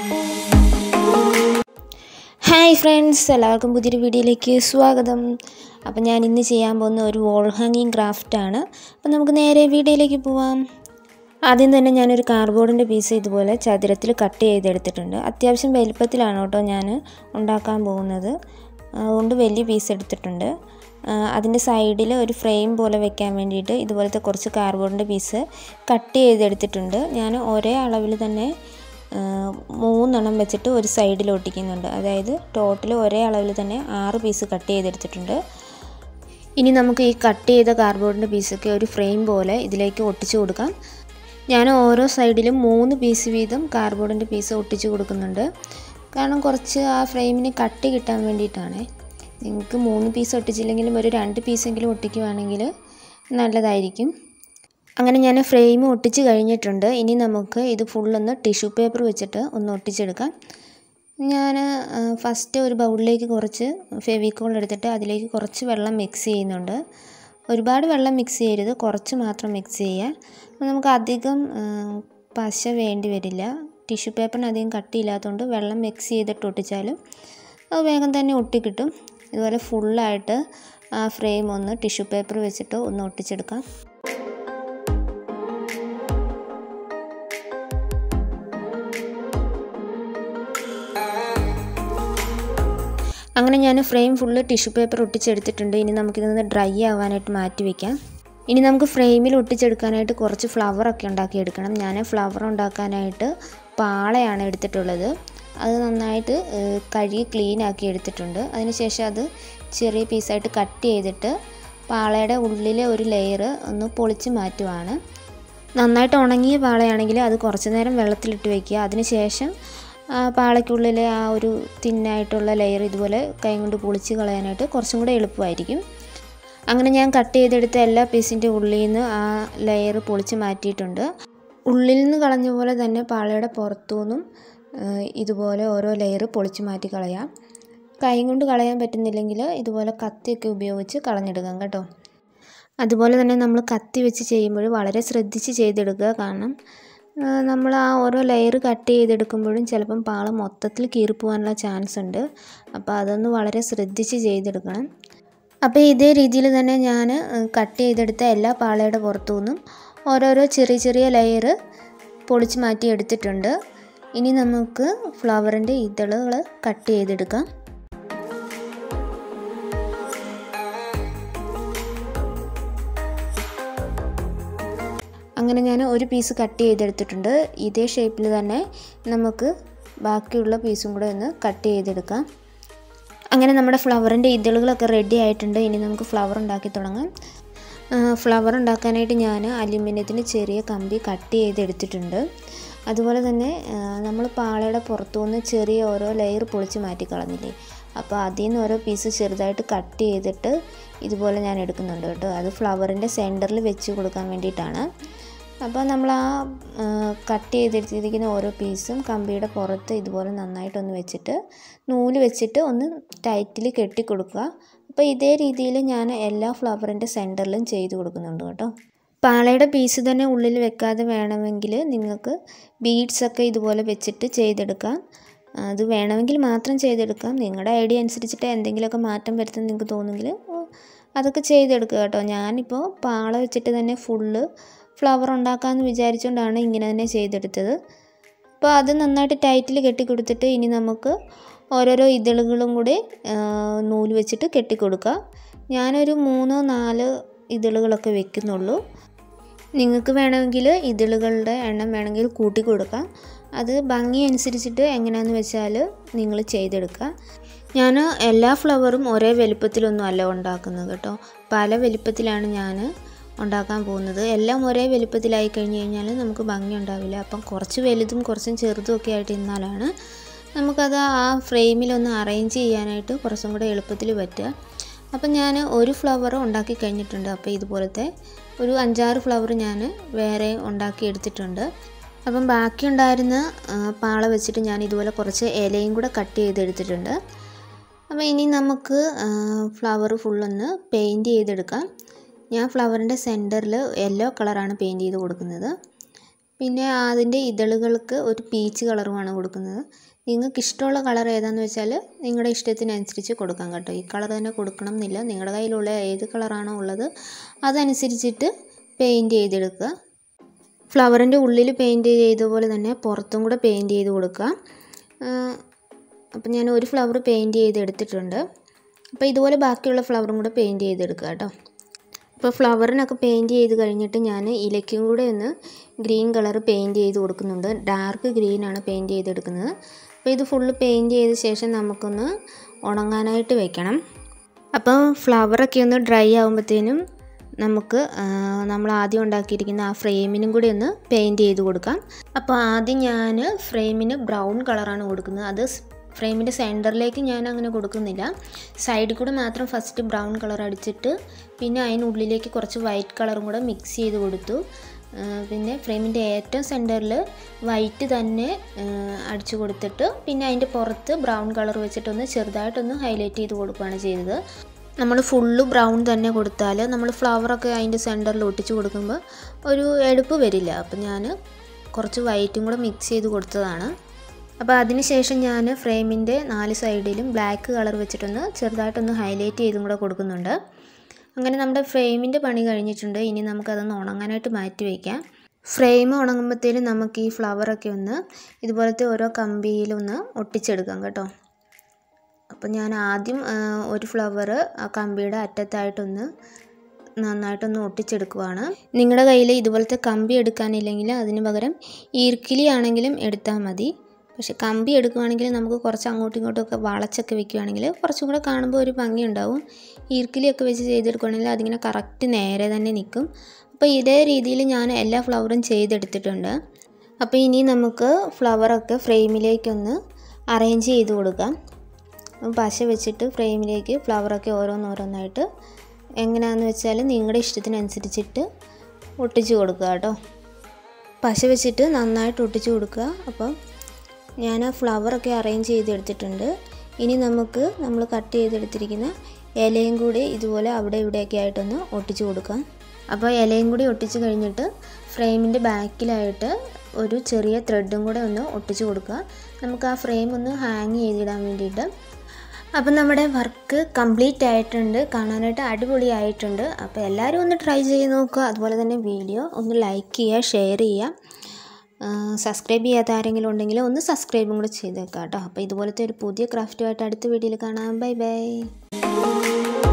hi friends എല്ലാവർക്കും പുതിയൊരു വീഡിയോയിലേക്ക് സ്വാഗതം അപ്പം ഞാൻ ഇന്ന് ചെയ്യാൻ പോകുന്ന ഒരു വോൾ ഹാങ്ങിങ് ക്രാഫ്റ്റാണ് അപ്പം നമുക്ക് നേരെ വീഡിയോയിലേക്ക് പോവാം ആദ്യം തന്നെ ഞാനൊരു കാർഡ്ബോർഡിൻ്റെ പീസ് ഇതുപോലെ ചതുരത്തിൽ കട്ട് ചെയ്തെടുത്തിട്ടുണ്ട് അത്യാവശ്യം വലിപ്പത്തിലാണ് കേട്ടോ ഞാൻ ഉണ്ടാക്കാൻ പോകുന്നത് അതുകൊണ്ട് വലിയ പീസ് എടുത്തിട്ടുണ്ട് അതിൻ്റെ സൈഡിൽ ഒരു ഫ്രെയിം പോലെ വെക്കാൻ വേണ്ടിയിട്ട് ഇതുപോലത്തെ കുറച്ച് കാർഡ്ബോർഡിൻ്റെ പീസ് കട്ട് ചെയ്തെടുത്തിട്ടുണ്ട് ഞാൻ ഒരേ അളവിൽ തന്നെ മൂന്നെണ്ണം വെച്ചിട്ട് ഒരു സൈഡിൽ ഒട്ടിക്കുന്നുണ്ട് അതായത് ടോട്ടൽ ഒരേ അളവിൽ തന്നെ ആറ് പീസ് കട്ട് ചെയ്തെടുത്തിട്ടുണ്ട് ഇനി നമുക്ക് ഈ കട്ട് ചെയ്ത കാർഡ്ബോർഡിൻ്റെ പീസൊക്കെ ഒരു ഫ്രെയിം പോലെ ഇതിലേക്ക് ഒട്ടിച്ചു കൊടുക്കാം ഞാൻ ഓരോ സൈഡിലും മൂന്ന് പീസ് വീതം കാർഡ്ബോർഡിൻ്റെ പീസ് ഒട്ടിച്ചു കൊടുക്കുന്നുണ്ട് കാരണം കുറച്ച് ആ ഫ്രെയിമിന് കട്ടി കിട്ടാൻ വേണ്ടിയിട്ടാണ് നിങ്ങൾക്ക് മൂന്ന് പീസ് ഒട്ടിച്ചില്ലെങ്കിലും ഒരു രണ്ട് പീസെങ്കിലും ഒട്ടിക്കുവാണെങ്കിൽ നല്ലതായിരിക്കും അങ്ങനെ ഞാൻ ഫ്രെയിം ഒട്ടിച്ച് കഴിഞ്ഞിട്ടുണ്ട് ഇനി നമുക്ക് ഇത് ഫുള്ളൊന്ന് ടിഷ്യൂ പേപ്പർ വെച്ചിട്ട് ഒന്ന് ഒട്ടിച്ചെടുക്കാം ഞാൻ ഫസ്റ്റ് ഒരു ബൗളിലേക്ക് കുറച്ച് ഫെവിക്കോൾ എടുത്തിട്ട് അതിലേക്ക് കുറച്ച് വെള്ളം മിക്സ് ചെയ്യുന്നുണ്ട് ഒരുപാട് വെള്ളം മിക്സ് ചെയ്യരുത് കുറച്ച് മാത്രം മിക്സ് ചെയ്യുക അപ്പോൾ നമുക്ക് അധികം പശ വേണ്ടി വരില്ല ടിഷ്യൂ പേപ്പറിന് അധികം കട്ടിയില്ലാത്തതുകൊണ്ട് വെള്ളം മിക്സ് ചെയ്തിട്ട് ഒട്ടിച്ചാലും അത് വേഗം തന്നെ ഒട്ടിക്കിട്ടും ഇതുപോലെ ഫുള്ളായിട്ട് ആ ഫ്രെയിം ഒന്ന് ടിഷ്യൂ പേപ്പർ വെച്ചിട്ട് ഒന്ന് ഒട്ടിച്ചെടുക്കാം അങ്ങനെ ഞാൻ ഫ്രെയിം ഫുള്ള് ടിഷ്യൂ പേപ്പർ ഒട്ടിച്ചെടുത്തിട്ടുണ്ട് ഇനി നമുക്കിതൊന്ന് ഡ്രൈ ആവാനായിട്ട് മാറ്റി വയ്ക്കാം ഇനി നമുക്ക് ഫ്രെയിമിൽ ഒട്ടിച്ചെടുക്കാനായിട്ട് കുറച്ച് ഫ്ലവറൊക്കെ ഉണ്ടാക്കിയെടുക്കണം ഞാൻ ഫ്ലവർ ഉണ്ടാക്കാനായിട്ട് പാളയാണ് എടുത്തിട്ടുള്ളത് അത് നന്നായിട്ട് കഴുകി ക്ലീൻ ആക്കി എടുത്തിട്ടുണ്ട് അതിനുശേഷം അത് ചെറിയ പീസായിട്ട് കട്ട് ചെയ്തിട്ട് പാളയുടെ ഉള്ളിലെ ഒരു ലെയർ ഒന്ന് പൊളിച്ച് മാറ്റുവാണ് നന്നായിട്ട് ഉണങ്ങിയ പാളയാണെങ്കിൽ അത് കുറച്ച് നേരം വെള്ളത്തിലിട്ട് വയ്ക്കുക അതിനുശേഷം പാളയ്ക്കുള്ളിലെ ആ ഒരു തിന്നായിട്ടുള്ള ലെയർ ഇതുപോലെ കൈ കൊണ്ട് പൊളിച്ച് കളയാനായിട്ട് കുറച്ചും കൂടെ എളുപ്പമായിരിക്കും അങ്ങനെ ഞാൻ കട്ട് ചെയ്തെടുത്ത എല്ലാ പീസിൻ്റെ ഉള്ളിൽ നിന്ന് ആ ലെയർ പൊളിച്ച് മാറ്റിയിട്ടുണ്ട് ഉള്ളിൽ നിന്ന് കളഞ്ഞ പോലെ തന്നെ പാളയുടെ പുറത്തുനിന്നും ഇതുപോലെ ഓരോ ലെയർ പൊളിച്ച് മാറ്റി കളയാം കൈ കൊണ്ട് കളയാൻ പറ്റുന്നില്ലെങ്കിൽ ഇതുപോലെ കത്തിയൊക്കെ ഉപയോഗിച്ച് കളഞ്ഞെടുക്കാം കേട്ടോ അതുപോലെ തന്നെ നമ്മൾ കത്തി വെച്ച് ചെയ്യുമ്പോൾ വളരെ ശ്രദ്ധിച്ച് ചെയ്തെടുക്കുക കാരണം നമ്മൾ ആ ഓരോ ലെയർ കട്ട് ചെയ്തെടുക്കുമ്പോഴും ചിലപ്പം പാള മൊത്തത്തിൽ കീറിപ്പോകാനുള്ള ചാൻസ് ഉണ്ട് അപ്പോൾ അതൊന്ന് വളരെ ശ്രദ്ധിച്ച് ചെയ്തെടുക്കണം അപ്പോൾ ഇതേ രീതിയിൽ തന്നെ ഞാൻ കട്ട് ചെയ്തെടുത്ത എല്ലാ പാളയുടെ പുറത്തു നിന്നും ഓരോരോ ചെറിയ ചെറിയ ലെയർ പൊളിച്ച് മാറ്റി എടുത്തിട്ടുണ്ട് ഇനി നമുക്ക് ഫ്ലവറിൻ്റെ ഇതളുകൾ കട്ട് ചെയ്തെടുക്കാം അങ്ങനെ ഞാൻ ഒരു പീസ് കട്ട് ചെയ്തെടുത്തിട്ടുണ്ട് ഇതേ ഷേപ്പിൽ തന്നെ നമുക്ക് ബാക്കിയുള്ള പീസും കൂടെ ഒന്ന് കട്ട് ചെയ്തെടുക്കാം അങ്ങനെ നമ്മുടെ ഫ്ലവറിൻ്റെ ഇതളുകളൊക്കെ റെഡി ആയിട്ടുണ്ട് ഇനി നമുക്ക് ഫ്ലവർ ഉണ്ടാക്കി തുടങ്ങാം ഫ്ലവർ ഉണ്ടാക്കാനായിട്ട് ഞാൻ അലുമിനിയത്തിൻ്റെ ചെറിയ കമ്പി കട്ട് ചെയ്തെടുത്തിട്ടുണ്ട് അതുപോലെ തന്നെ നമ്മൾ പാളയുടെ പുറത്തുനിന്ന് ചെറിയ ഓരോ ലെയർ പൊളിച്ച് മാറ്റി കളഞ്ഞില്ലേ അപ്പോൾ അതിൽ നിന്ന് ഓരോ പീസ് ചെറുതായിട്ട് കട്ട് ചെയ്തിട്ട് ഇതുപോലെ ഞാൻ എടുക്കുന്നുണ്ട് കേട്ടോ അത് ഫ്ലവറിൻ്റെ സെൻറ്ററിൽ വെച്ച് കൊടുക്കാൻ വേണ്ടിയിട്ടാണ് അപ്പോൾ നമ്മൾ ആ കട്ട് ചെയ്തെടുത്തിരിക്കുന്ന ഓരോ പീസും കമ്പിയുടെ പുറത്ത് ഇതുപോലെ നന്നായിട്ടൊന്ന് വെച്ചിട്ട് നൂല് വെച്ചിട്ട് ഒന്ന് ടൈറ്റിൽ കെട്ടി കൊടുക്കുക അപ്പോൾ ഇതേ രീതിയിൽ ഞാൻ എല്ലാ ഫ്ലവറിൻ്റെ സെൻറ്ററിലും ചെയ്ത് കൊടുക്കുന്നുണ്ട് കേട്ടോ പാളയുടെ പീസ് തന്നെ ഉള്ളിൽ വെക്കാതെ വേണമെങ്കിൽ നിങ്ങൾക്ക് ബീഡ്സൊക്കെ ഇതുപോലെ വെച്ചിട്ട് ചെയ്തെടുക്കാം അത് വേണമെങ്കിൽ മാത്രം ചെയ്തെടുക്കാം നിങ്ങളുടെ ഐഡിയ അനുസരിച്ചിട്ട് എന്തെങ്കിലുമൊക്കെ മാറ്റം വരുത്താൻ നിങ്ങൾക്ക് തോന്നുമെങ്കിൽ അതൊക്കെ ചെയ്തെടുക്കുക കേട്ടോ ഞാനിപ്പോൾ പാള വെച്ചിട്ട് തന്നെ ഫുള്ള് ഫ്ലവർ ഉണ്ടാക്കാമെന്ന് വിചാരിച്ചുകൊണ്ടാണ് ഇങ്ങനെ തന്നെ ചെയ്തെടുത്തത് അപ്പോൾ അത് നന്നായിട്ട് ടൈറ്റിൽ കെട്ടി കൊടുത്തിട്ട് ഇനി നമുക്ക് ഓരോരോ ഇതളുകളും കൂടി നൂല് വെച്ചിട്ട് കെട്ടിക്കൊടുക്കുക ഞാനൊരു മൂന്നോ നാല് ഇതളുകളൊക്കെ വെക്കുന്നുള്ളൂ നിങ്ങൾക്ക് വേണമെങ്കിൽ ഇതളുകളുടെ എണ്ണം വേണമെങ്കിൽ കൂട്ടി കൊടുക്കാം അത് ഭംഗി അനുസരിച്ചിട്ട് എങ്ങനെയാണെന്ന് വെച്ചാൽ നിങ്ങൾ ചെയ്തെടുക്കുക ഞാൻ എല്ലാ ഫ്ലവറും ഒരേ വലുപ്പത്തിലൊന്നും അല്ല ഉണ്ടാക്കുന്നത് കേട്ടോ പല വലുപ്പത്തിലാണ് ഞാൻ ഉണ്ടാക്കാൻ പോകുന്നത് എല്ലാം ഒരേ വലുപ്പത്തിലായി കഴിഞ്ഞ് കഴിഞ്ഞാൽ നമുക്ക് ഭംഗി ഉണ്ടാവില്ല അപ്പം കുറച്ച് വലുതും കുറച്ചും ചെറുതും ഒക്കെ ആയിട്ട് ഇരുന്നാലാണ് നമുക്കത് ആ ഫ്രെയിമിലൊന്ന് അറേഞ്ച് ചെയ്യാനായിട്ട് കുറച്ചും കൂടെ എളുപ്പത്തിൽ പറ്റുക അപ്പം ഞാൻ ഒരു ഫ്ലവർ ഉണ്ടാക്കി കഴിഞ്ഞിട്ടുണ്ട് അപ്പോൾ ഇതുപോലത്തെ ഒരു അഞ്ചാറ് ഫ്ലവർ ഞാൻ വേറെ ഉണ്ടാക്കി എടുത്തിട്ടുണ്ട് അപ്പം ബാക്കി ഉണ്ടായിരുന്ന പാള വെച്ചിട്ട് ഞാൻ ഇതുപോലെ കുറച്ച് ഇലയും കൂടെ കട്ട് ചെയ്തെടുത്തിട്ടുണ്ട് അപ്പോൾ ഇനി നമുക്ക് ഫ്ലവർ ഫുള്ളൊന്ന് പെയിൻറ്റ് ചെയ്തെടുക്കാം ഞാൻ ഫ്ലവറിൻ്റെ സെൻറ്ററിൽ യെല്ലോ കളറാണ് പെയിൻറ്റ് ചെയ്ത് കൊടുക്കുന്നത് പിന്നെ അതിൻ്റെ ഇതളുകൾക്ക് ഒരു പീച്ച് കളറുമാണ് കൊടുക്കുന്നത് നിങ്ങൾക്ക് ഇഷ്ടമുള്ള കളർ ഏതാണെന്ന് വെച്ചാൽ നിങ്ങളുടെ ഇഷ്ടത്തിനനുസരിച്ച് കൊടുക്കാം കേട്ടോ ഈ കളർ തന്നെ കൊടുക്കണം എന്നില്ല നിങ്ങളുടെ കയ്യിലുള്ള ഏത് കളറാണോ ഉള്ളത് അതനുസരിച്ചിട്ട് പെയിൻറ്റ് ചെയ്തെടുക്കുക ഫ്ലവറിൻ്റെ ഉള്ളിൽ പെയിൻറ്റ് ചെയ്ത പോലെ തന്നെ പുറത്തും കൂടെ പെയിൻറ്റ് ചെയ്ത് കൊടുക്കുക അപ്പം ഞാൻ ഒരു ഫ്ലവർ പെയിൻറ്റ് ചെയ്ത് എടുത്തിട്ടുണ്ട് അപ്പോൾ ഇതുപോലെ ബാക്കിയുള്ള ഫ്ലവറും കൂടെ പെയിൻറ്റ് ചെയ്തെടുക്കുക കേട്ടോ അപ്പോൾ ഫ്ലവറിനൊക്കെ പെയിൻറ്റ് ചെയ്ത് കഴിഞ്ഞിട്ട് ഞാൻ ഇലയ്ക്കും കൂടെ ഒന്ന് ഗ്രീൻ കളർ പെയിൻറ്റ് ചെയ്ത് കൊടുക്കുന്നുണ്ട് ഡാർക്ക് ഗ്രീനാണ് പെയിൻറ്റ് ചെയ്തെടുക്കുന്നത് അപ്പോൾ ഇത് ഫുള്ള് പെയിൻറ്റ് ചെയ്ത ശേഷം നമുക്കൊന്ന് ഉണങ്ങാനായിട്ട് വെക്കണം അപ്പോൾ ഫ്ലവറൊക്കെ ഒന്ന് ഡ്രൈ ആകുമ്പോഴത്തേനും നമുക്ക് നമ്മൾ ആദ്യം ഉണ്ടാക്കിയിരിക്കുന്ന ആ ഫ്രെയിമിനും കൂടി ഒന്ന് പെയിൻറ്റ് ചെയ്ത് കൊടുക്കാം അപ്പോൾ ആദ്യം ഞാൻ ഫ്രെയിമിന് ബ്രൗൺ കളറാണ് കൊടുക്കുന്നത് അത് ഫ്രെയിമിൻ്റെ സെൻറ്ററിലേക്ക് ഞാൻ അങ്ങനെ കൊടുക്കുന്നില്ല സൈഡിൽ കൂടെ മാത്രം ഫസ്റ്റ് ബ്രൗൺ കളർ അടിച്ചിട്ട് പിന്നെ അതിനുള്ളിലേക്ക് കുറച്ച് വൈറ്റ് കളറും കൂടെ മിക്സ് ചെയ്ത് കൊടുത്തു പിന്നെ ഫ്രെയിമിൻ്റെ ഏറ്റവും സെൻറ്ററിൽ വൈറ്റ് തന്നെ അടിച്ചു കൊടുത്തിട്ട് പിന്നെ അതിൻ്റെ പുറത്ത് ബ്രൗൺ കളർ വെച്ചിട്ടൊന്ന് ചെറുതായിട്ടൊന്ന് ഹൈലൈറ്റ് ചെയ്ത് കൊടുക്കുകയാണ് ചെയ്തത് നമ്മൾ ഫുള്ള് ബ്രൗൺ തന്നെ കൊടുത്താൽ നമ്മൾ ഫ്ലവറൊക്കെ അതിൻ്റെ സെൻറ്ററിൽ ഒട്ടിച്ച് കൊടുക്കുമ്പോൾ ഒരു എടുപ്പ് വരില്ല അപ്പം ഞാൻ കുറച്ച് വൈറ്റും കൂടെ മിക്സ് ചെയ്ത് കൊടുത്തതാണ് അപ്പോൾ അതിന് ശേഷം ഞാൻ ഫ്രെയിമിൻ്റെ നാല് സൈഡിലും ബ്ലാക്ക് കളർ വെച്ചിട്ടൊന്ന് ചെറുതായിട്ടൊന്ന് ഹൈലൈറ്റ് ചെയ്തും കൂടെ കൊടുക്കുന്നുണ്ട് അങ്ങനെ നമ്മുടെ ഫ്രെയിമിൻ്റെ പണി കഴിഞ്ഞിട്ടുണ്ട് ഇനി നമുക്കതൊന്ന് ഉണങ്ങാനായിട്ട് മാറ്റി വയ്ക്കാം ഫ്രെയിം ഉണങ്ങുമ്പോഴത്തേനും നമുക്ക് ഈ ഫ്ലവറൊക്കെ ഒന്ന് ഇതുപോലത്തെ ഓരോ കമ്പിയിലൊന്ന് ഒട്ടിച്ചെടുക്കാം കേട്ടോ അപ്പോൾ ഞാൻ ആദ്യം ഒരു ഫ്ലവർ ആ കമ്പിയുടെ അറ്റത്തായിട്ടൊന്ന് നന്നായിട്ടൊന്ന് ഒട്ടിച്ചെടുക്കുവാണ് നിങ്ങളുടെ കയ്യിൽ ഇതുപോലത്തെ കമ്പി എടുക്കാനില്ലെങ്കിൽ അതിന് പകരം ഈർക്കിലി ആണെങ്കിലും എടുത്താൽ മതി പക്ഷെ കമ്പി എടുക്കുവാണെങ്കിൽ നമുക്ക് കുറച്ച് അങ്ങോട്ടും ഇങ്ങോട്ടും ഒക്കെ വളച്ചൊക്കെ വെക്കുകയാണെങ്കിൽ കുറച്ചും കൂടെ കാണുമ്പോൾ ഒരു ഭംഗി ഉണ്ടാവും ഈർക്കിലിയൊക്കെ വെച്ച് ചെയ്തെടുക്കുകയാണെങ്കിൽ അതിങ്ങനെ കറക്റ്റ് നേരെ തന്നെ നിൽക്കും അപ്പോൾ ഇതേ രീതിയിൽ ഞാൻ എല്ലാ ഫ്ലവറും ചെയ്തെടുത്തിട്ടുണ്ട് അപ്പോൾ ഇനി നമുക്ക് ഫ്ലവറൊക്കെ ഫ്രെയിമിലേക്കൊന്ന് അറേഞ്ച് ചെയ്ത് കൊടുക്കാം പശ വെച്ചിട്ട് ഫ്രെയിമിലേക്ക് ഫ്ലവറൊക്കെ ഓരോന്നോരോന്നായിട്ട് എങ്ങനെയാണെന്ന് വെച്ചാൽ നിങ്ങളുടെ ഇഷ്ടത്തിനനുസരിച്ചിട്ട് ഒട്ടിച്ച് കൊടുക്കുക കേട്ടോ പശ വെച്ചിട്ട് നന്നായിട്ട് ഒട്ടിച്ച് കൊടുക്കുക അപ്പം ഞാൻ ആ ഫ്ലവറൊക്കെ അറേഞ്ച് ചെയ്തെടുത്തിട്ടുണ്ട് ഇനി നമുക്ക് നമ്മൾ കട്ട് ചെയ്തെടുത്തിരിക്കുന്ന ഇലയും കൂടി ഇതുപോലെ അവിടെ ഇവിടെയൊക്കെ ആയിട്ടൊന്ന് ഒട്ടിച്ച് കൊടുക്കാം അപ്പോൾ ഇലയും കൂടി ഒട്ടിച്ച് കഴിഞ്ഞിട്ട് ഫ്രെയിമിൻ്റെ ബാക്കിലായിട്ട് ഒരു ചെറിയ ത്രെഡും കൂടെ ഒന്ന് ഒട്ടിച്ച് കൊടുക്കുക നമുക്ക് ആ ഫ്രെയിം ഒന്ന് ഹാങ് ചെയ്തിടാൻ വേണ്ടിയിട്ട് അപ്പം നമ്മുടെ വർക്ക് കംപ്ലീറ്റ് ആയിട്ടുണ്ട് കാണാനായിട്ട് അടിപൊളിയായിട്ടുണ്ട് അപ്പോൾ എല്ലാവരും ഒന്ന് ട്രൈ ചെയ്ത് നോക്കുക അതുപോലെ തന്നെ വീഡിയോ ഒന്ന് ലൈക്ക് ചെയ്യുക ഷെയർ ചെയ്യുക സബ്സ്ക്രൈബ് ചെയ്യാത്ത ആരെങ്കിലും ഉണ്ടെങ്കിൽ ഒന്ന് സബ്സ്ക്രൈബും കൂടെ ചെയ്തേക്കാം കേട്ടോ അപ്പോൾ ഇതുപോലത്തെ ഒരു പുതിയ ക്രാഫ്റ്റുമായിട്ട് അടുത്ത വീഡിയോയിൽ കാണാം ബൈ ബൈ